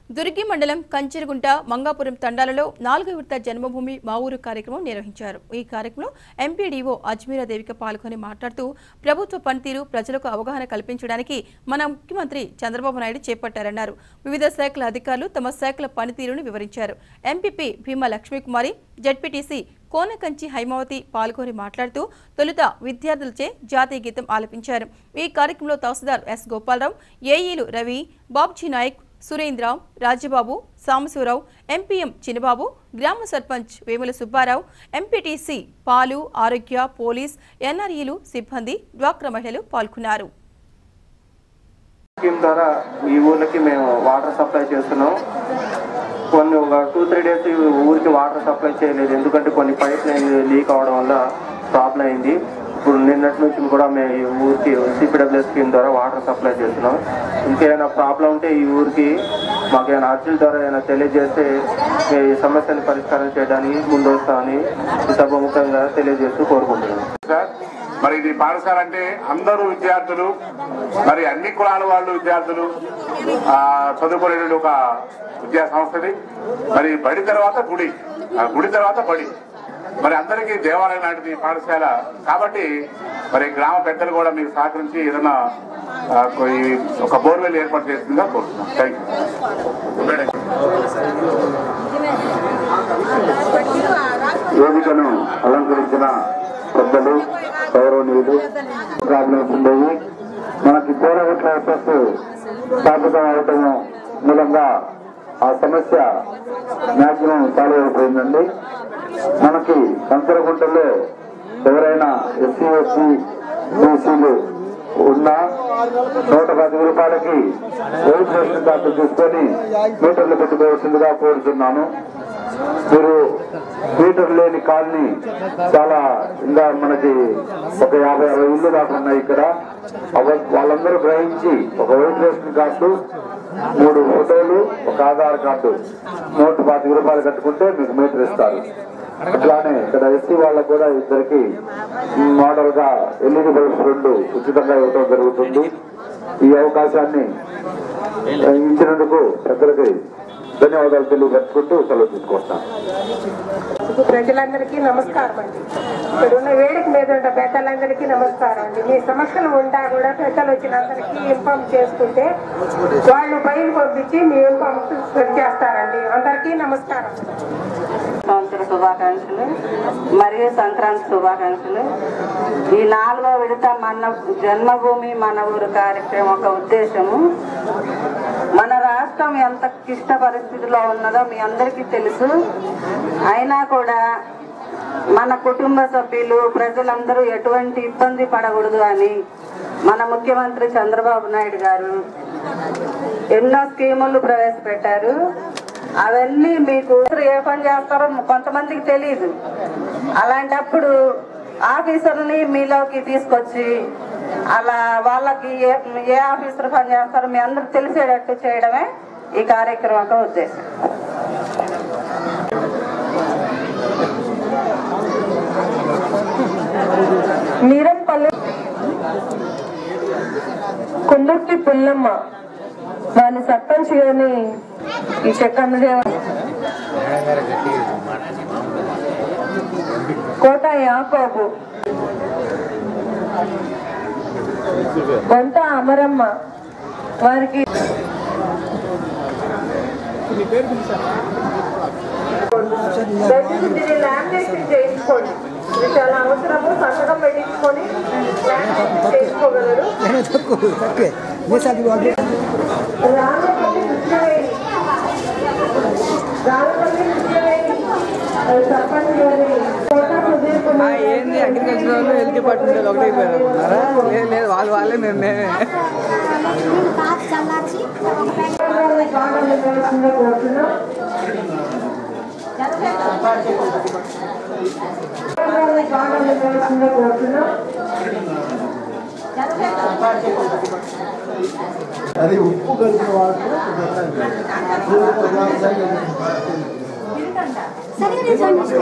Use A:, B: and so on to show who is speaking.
A: దుర్గి మండలం కంచెరగుంట మంగాపురం తండాలలో నాలుగో విడత జన్మభూమి మా ఊరు కార్యక్రమం నిర్వహించారు ఈ కార్యక్రమంలో ఎంపీడీఓ అజ్మీరా దేవిక పాల్గొని మాట్లాడుతూ ప్రభుత్వ పనితీరు ప్రజలకు అవగాహన కల్పించడానికి మన ముఖ్యమంత్రి చంద్రబాబు నాయుడు చేపట్టారన్నారు వివిధ శాఖల అధికారులు తమ శాఖల పనితీరును వివరించారు ఎంపీపీ భీమా లక్ష్మీకుమారి జడ్పీటీసీ కోనకంచి హైమావతి పాల్గొని మాట్లాడుతూ తొలుత విద్యార్థులచే జాతీయ గీతం ఆలపించారు ఈ కార్యక్రమంలో తహసీల్దార్ ఎస్ గోపాలరావు ఏఈలు రవి బాబ్జీ నాయక్ సురేంద్ర రాజ్యబాబు సాంబశివరావు ఎంపీఎం చిన్నబాబు గ్రామ సర్పంచ్ వేముల సుబ్బారావు ఎంపీటీసీ పాలు ఆరోగ్య పోలీస్ ఎన్ఆర్ఈలు సిబ్బంది డ్వాక్రా మహిళలు పాల్గొన్నారు
B: స్కీమ్ ద్వారా ఈ ఊర్లకి మేము వాటర్ సప్లై చేస్తున్నాం కొన్ని ఒక టూ త్రీ డేస్ ఈ ఊరికి వాటర్ సప్లై చేయలేదు ఎందుకంటే కొన్ని పైప్ లైన్ లీక్ అవడం వల్ల ప్రాబ్లం అయింది ఇప్పుడు నిన్నటి నుంచి కూడా మేము ఈ ఊరికి సిపిడబ్ల్యూ స్కీమ్ ద్వారా వాటర్ సప్లై చేస్తున్నాం ఇంకేమైనా ప్రాబ్లం ఉంటే ఈ ఊరికి మాకు ఏమైనా అర్జీల ద్వారా ఏమైనా తెలియజేస్తే మేము ఈ సమస్యను పరిష్కారం చేయడానికి ముందు వస్తామని ఈ సభముఖంగా తెలియజేస్తూ కోరుకుంటున్నాం
C: సార్ మరి ఇది పాఠశాల అంటే అందరూ విద్యార్థులు మరి అన్ని కులాల వాళ్ళు విద్యార్థులు ఆ, చదువుకునే ఒక విద్యా సంస్థది మరి బడి తర్వాత గుడి ఆ గుడి తర్వాత బడి మరి అందరికీ దేవాలయం లాంటిది ఈ పాఠశాల కాబట్టి మరి గ్రామ పెద్దలు కూడా మీకు సహకరించి ఏదైనా ఆ, ఈ ఒక బోర్వెల్ ఏర్పాటు చేస్తుందిగా కోరుతున్నాం థ్యాంక్
D: వేదికను అలంకరించిన పెద్దలు గౌరవనీయులు ప్రాబ్లమ్స్ ఉండేవి మనకి కోరగట్ల ఎఫెక్ట్ స్థాపితం అవటం మూలంగా ఆ సమస్య మ్యాక్సిమం సాల్వ్ అయిపోయిందండి మనకి కంచరగుంటలో ఎవరైనా ఎస్సీ ఎస్సీ బీసీలు ఉన్నా నూట పది రూపాయలకి ఓట్ రేషన్ కార్డు తీసుకొని మీటర్లు పెట్టుకోవాల్సిందిగా కోరుతున్నాను మీరు మీటర్ లేని కాలనీ చాలా ఇంకా మనకి ఒక యాభై అరవై ఇల్లు దాకా ఉన్నాయి ఇక్కడ అవ- వాళ్ళందరూ గ్రహించి ఒక ఓట్ రేషన్ కార్డు మూడు ఫోటోలు ఒక ఆధార్ కార్డు నూట పాతిక రూపాయలు కట్టుకుంటే మీకు మీటర్ ఇస్తారు అట్లానే ఇక్కడ ఎస్సీ వాళ్ళకు కూడా ఇద్దరికి మోడల్ గా ఎల్ఈడి బల్బ్స్ రెండు ఉచితంగా ఇవ్వడం జరుగుతుంది ఈ అవకాశాన్ని ఇచ్చినందుకు పెద్దలకి ధన్యవాదాలు తెలియజెప్పుకుంటూ సెలవు తీసుకొస్తాను
E: ప్రజలందరికీ నమస్కారం అండి ఇక్కడ ఉన్న వేదిక మీద ఉన్న పెద్దలందరికీ నమస్కారం అండి మీ సమస్యలు ఉంటా కూడా పెద్దలు వచ్చిన అందరికీ ఇన్ఫార్మ్ చేసుకుంటే వాళ్ళు పైన పంపించి మీ ఇన్ఫార్మ్ చేస్తారండి అందరికీ నమస్కారం
F: సంవత్సర శుభాకాంక్షలు మరియు సంక్రాంతి శుభాకాంక్షలు ఈ నాలుగో విడత మన జన్మభూమి మన ఊరు కార్యక్రమం ఒక ఉద్దేశము మన రాష్ట్రం ఎంత క్లిష్ట పరిస్థితిలో ఉన్నదో మీ అందరికీ తెలుసు అయినా కూడా మన కుటుంబ సభ్యులు ప్రజలందరూ ఎటువంటి ఇబ్బంది పడకూడదు అని మన ముఖ్యమంత్రి చంద్రబాబు నాయుడు గారు ఎన్నో స్కీములు ప్రవేశపెట్టారు అవన్నీ మీకు ఏ పని చేస్తారో కొంతమందికి తెలియదు అలాంటప్పుడు ఆఫీసర్ని మీలోకి తీసుకొచ్చి అలా వాళ్ళకి ఏ ఏ ఆఫీసర్ పని చేస్తారో మీ అందరూ తెలిసేటట్టు చేయడమే ఈ కార్యక్రమం యొక్క ఉద్దేశం
E: మీరంపల్లి కుందుర్తి పుల్లమ్మ వారి సర్పంచ్ గారిని ఈ చెక్ అందజేయాలి కోట యాకోబు వంట అమరమ్మ వారికి దయచేసి దీన్ని లామినేషన్ చేయించుకోండి ఇది చాలా అవసరము సంతకం పెట్టించుకొని లామినేషన్ చేసుకోగలరు రాళ్ళపల్లి కృష్ణవేణి రాళ్ళపల్లి కృష్ణవేణి అది సర్పంచ్ గారి కోట సుధీర్ కుమార్
G: ఏంది అగ్రికల్చర్ వాళ్ళు హెల్త్ డిపార్ట్మెంట్ ఒకటే అయిపోయారా లేదు లేదు వాళ్ళు వాళ్ళే నేను నేనే
E: గారిని కావాలని కోరుతున్నా కోరుతున్నాం గారిని కావాలని కోరుతున్నా కోరుతున్నాం
H: అది ఉప్పు కలిపిన వాటర్